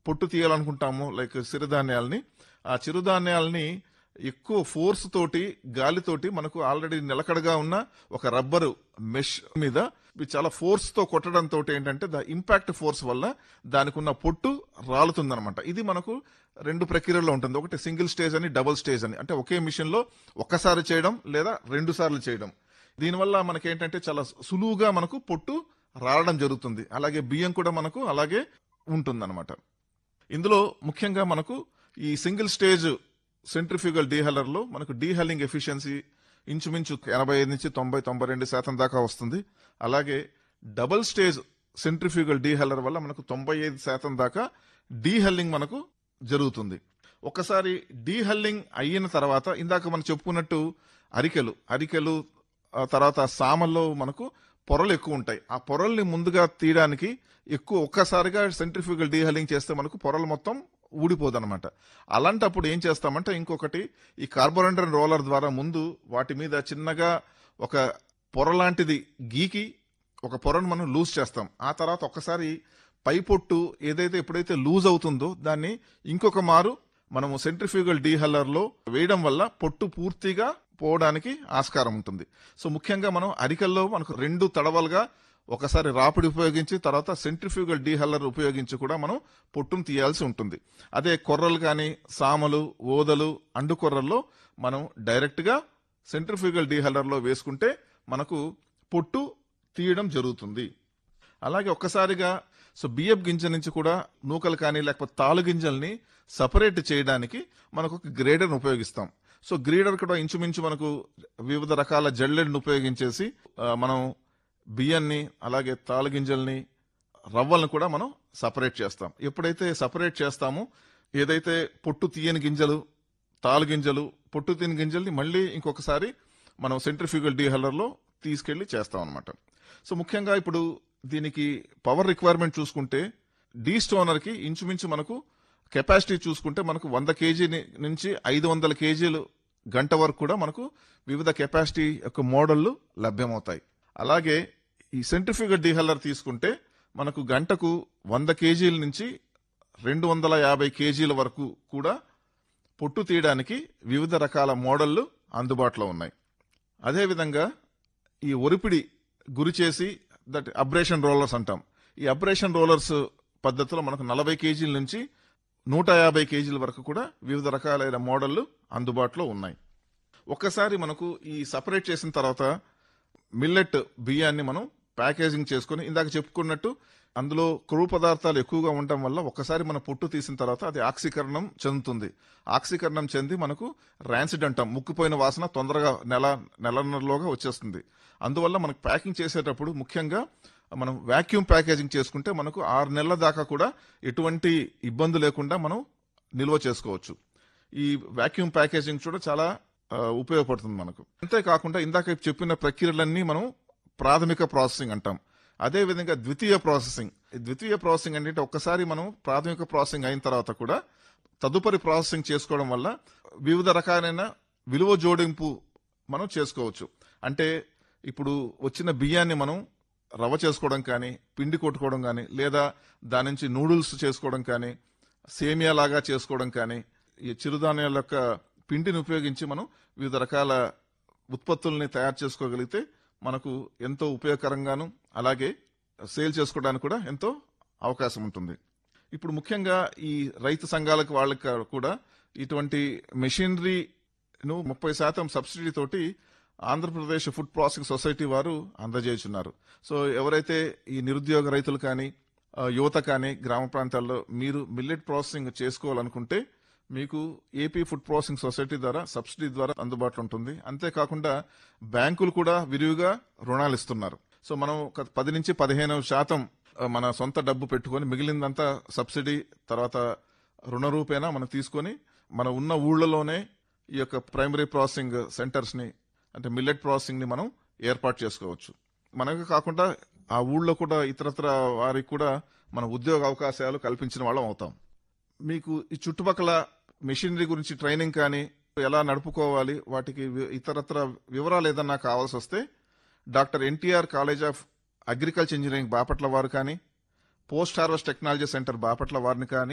పొట్టు తీయాలనుకుంటామో లైక్ చిరుధాన్యాలని ఆ చిరుధాన్యాలని ఎక్కువ ఫోర్స్ తోటి గాలితోటి మనకు ఆల్రెడీ నిలకడగా ఉన్న ఒక రబ్బరు మెష్ మీద ఇవి చాలా ఫోర్స్ తో కొట్టడంతో ఏంటంటే ద ఇంపాక్ట్ ఫోర్స్ వల్ల దానికి ఉన్న పొట్టు రాలుతుందనమాట ఇది మనకు రెండు ప్రక్రియల్లో ఉంటుంది ఒకటి సింగిల్ స్టేజ్ అని డబుల్ స్టేజ్ అని అంటే ఒకే మిషన్ లో ఒక్కసారి చేయడం లేదా రెండు సార్లు చేయడం దీనివల్ల మనకేంటంటే చాలా సులువుగా మనకు పొట్టు రాలడం జరుగుతుంది అలాగే బియ్యం కూడా మనకు అలాగే ఉంటుందన్నమాట ఇందులో ముఖ్యంగా మనకు ఈ సింగిల్ స్టేజ్ సెంట్రిఫ్యూగల్ డీహెల్లర్ లో మనకు డీహెల్లింగ్ ఎఫిషియన్సీ ఇంచుమించు ఎనభై ఐదు నుంచి తొంభై తొంభై రెండు శాతం దాకా వస్తుంది అలాగే డబుల్ స్టేజ్ సెంట్రిఫ్యూగల్ డీహెల్లర్ వల్ల మనకు తొంభై ఐదు శాతం దాకా డీహెల్లింగ్ మనకు జరుగుతుంది ఒకసారి డీహెల్లింగ్ అయిన తర్వాత ఇందాక మనం చెప్పుకున్నట్టు అరికెలు అరికెలు ఆ తర్వాత సామల్లో మనకు పొరలు ఎక్కువ ఉంటాయి ఆ పొరల్ని ముందుగా తీయడానికి ఎక్కువ ఒక్కసారిగా సెంట్రిఫ్యూగల్ డీహెల్లింగ్ చేస్తే మనకు పొరలు మొత్తం ఊడిపోదన్నమాట అలాంటప్పుడు ఏం చేస్తామంటే ఇంకొకటి ఈ కార్బోరెండర్ రోలర్ ద్వారా ముందు వాటి మీద చిన్నగా ఒక పొర లాంటిది గీకి ఒక పొరను మనం లూజ్ చేస్తాం ఆ తర్వాత ఒక్కసారి పై పొట్టు ఏదైతే ఎప్పుడైతే లూజ్ అవుతుందో దాన్ని ఇంకొక మారు మనము సెంట్రిఫ్యూగల్ డీహెల్లర్ లో వేయడం వల్ల పొట్టు పూర్తిగా పోవడానికి ఆస్కారం ఉంటుంది సో ముఖ్యంగా మనం అరికల్లో మనకు రెండు తడవలుగా ఒకసారి రాపిడి ఉపయోగించి తర్వాత సెంట్రిఫ్యూగల్ డీహెల్లర్ ఉపయోగించి కూడా మనం పొట్టును తీయాల్సి ఉంటుంది అదే కొర్రలు కానీ సామలు ఓదలు అండు కొర్రల్లో మనం డైరెక్ట్గా సెంట్రిఫ్యూగల్ డీహెల్లర్లో వేసుకుంటే మనకు పొట్టు తీయడం జరుగుతుంది అలాగే ఒక్కసారిగా సో బియ్యపు గింజ నుంచి కూడా నూకలు కానీ లేకపోతే తాలు గింజల్ని సపరేట్ చేయడానికి మనకు ఒక గ్రేడర్ని ఉపయోగిస్తాం సో గ్రేడర్ కూడా ఇంచుమించు మనకు వివిధ రకాల జల్లెడ్ని ఉపయోగించేసి ఆ, మనం బియ్యాన్ని అలాగే తాలు గింజల్ని రవ్వలను కూడా మనం సపరేట్ చేస్తాం ఎప్పుడైతే సపరేట్ చేస్తామో ఏదైతే పొట్టు తీయని గింజలు తాలు గింజలు పొట్టు తీయని గింజల్ని మళ్ళీ ఇంకొకసారి మనం సెంట్రిఫ్యూగల్ డీహెల్లర్లో తీసుకెళ్లి చేస్తాం అనమాట సో ముఖ్యంగా ఇప్పుడు దీనికి పవర్ రిక్వైర్మెంట్ చూసుకుంటే డీ స్టోనర్కి ఇంచుమించు మనకు కెపాసిటీ చూసుకుంటే మనకు వంద కేజీ నుంచి ఐదు వందల కేజీలు గంట వరకు కూడా మనకు వివిధ కెపాసిటీ యొక్క మోడళ్లు లభ్యమవుతాయి అలాగే ఈ సెంట్రిఫ్యూగల్ డీహెల్లర్ తీసుకుంటే మనకు గంటకు వంద కేజీల నుంచి రెండు వందల యాభై కేజీల వరకు కూడా పొట్టు తీయడానికి వివిధ రకాల మోడళ్లు అందుబాటులో ఉన్నాయి అదేవిధంగా ఈ ఒరిపిడి గురి చేసి దట్ అబ్రేషన్ రోలర్స్ అంటాం ఈ అబ్రేషన్ రోలర్స్ పద్ధతిలో మనకు నలభై కేజీల నుంచి నూట యాభై కేజీల వరకు కూడా వివిధ రకాలైన మోడళ్లు అందుబాటులో ఉన్నాయి ఒక్కసారి మనకు ఈ సపరేట్ చేసిన తర్వాత మిల్లెట్ బియ్యాన్ని మనం ప్యాకేజింగ్ చేసుకుని ఇందాక చెప్పుకున్నట్టు అందులో కొవ్వు పదార్థాలు ఎక్కువగా ఉండటం వల్ల ఒక్కసారి మన పొట్టు తీసిన తర్వాత అది ఆక్సీకరణం చెందుతుంది ఆక్సీకరణం చెంది మనకు ర్యాన్సిడ్ అంటాం ముక్కిపోయిన వాసన తొందరగా నెల నెలన్నరలోగా వచ్చేస్తుంది అందువల్ల మనకు ప్యాకింగ్ చేసేటప్పుడు ముఖ్యంగా మనం వాక్యూమ్ ప్యాకేజింగ్ చేసుకుంటే మనకు ఆరు నెలల దాకా కూడా ఎటువంటి ఇబ్బంది లేకుండా మనం నిల్వ చేసుకోవచ్చు ఈ వాక్యూమ్ ప్యాకేజింగ్ కూడా చాలా ఆ, ఉపయోగపడుతుంది మనకు అంతేకాకుండా ఇందాక చెప్పిన ప్రక్రియలన్నీ మనం ప్రాథమిక ప్రాసెసింగ్ అంటాం అదే విధంగా ద్వితీయ ప్రాసెసింగ్ ఈ ద్వితీయ ప్రాసెసింగ్ అంటే ఒక్కసారి మనం ప్రాథమిక ప్రాసెసింగ్ అయిన తర్వాత కూడా తదుపరి ప్రాసెసింగ్ చేసుకోవడం వల్ల వివిధ రకాలైన విలువ జోడింపు మనం చేసుకోవచ్చు అంటే ఇప్పుడు వచ్చిన బియ్యాన్ని మనం రవ్వ చేసుకోవడం కానీ పిండి కొట్టుకోవడం కానీ లేదా దాని నుంచి నూడిల్స్ చేసుకోవడం కానీ సేమియా లాగా చేసుకోవడం కానీ ఈ చిరుధాన్యాల యొక్క పిండిని ఉపయోగించి మనం వివిధ రకాల ఉత్పత్తుల్ని తయారు చేసుకోగలిగితే మనకు ఎంతో ఉపయోగకరంగాను అలాగే సేల్ చేసుకోవడానికి కూడా ఎంతో అవకాశం ఉంటుంది ఇప్పుడు ముఖ్యంగా ఈ రైతు సంఘాలకు వాళ్ళకి కూడా ఇటువంటి మెషినరీను ముప్పై శాతం సబ్సిడీ తోటి ఆంధ్రప్రదేశ్ ఫుడ్ ప్రాసెసింగ్ సొసైటీ వారు అందజేస్తున్నారు సో ఎవరైతే ఈ నిరుద్యోగ రైతులు కానీ ఆ, యువత కానీ గ్రామ ప్రాంతాల్లో మీరు మిల్లెట్ ప్రాసెసింగ్ చేసుకోవాలనుకుంటే మీకు ఏపీ ఫుడ్ ప్రాసెసింగ్ సొసైటీ ద్వారా సబ్సిడీ ద్వారా అందుబాటులో ఉంటుంది అంతేకాకుండా బ్యాంకులు కూడా విరివిగా రుణాలు ఇస్తున్నారు సో మనం ఒక పది నుంచి పదిహేను శాతం ఆ, మన సొంత డబ్బు పెట్టుకొని మిగిలిందంతా సబ్సిడీ తర్వాత రుణ రూపేణా మనం తీసుకొని మన ఉన్న ఊళ్ళలోనే ఈ యొక్క ప్రైమరీ ప్రాసెసింగ్ సెంటర్స్ ని అంటే మిల్లెట్ ప్రాసెసింగ్ ని మనం ఏర్పాటు చేసుకోవచ్చు మనకు కాకుండా ఆ ఊళ్ళో కూడా ఇతరత్ర వారికి కూడా మన ఉద్యోగ అవకాశాలు కల్పించిన వాళ్ళం అవుతాం మీకు ఈ చుట్టుపక్కల మెషినరీ గురించి ట్రైనింగ్ కానీ ఎలా నడుపుకోవాలి వాటికి వి- ఇతరత్ర వివరాలు ఏదన్నా కావాల్సి వస్తే doctor NTR college of agriculture engineering Bapatla వారు కానీ post harvest technology centre Bapatla వారిని కానీ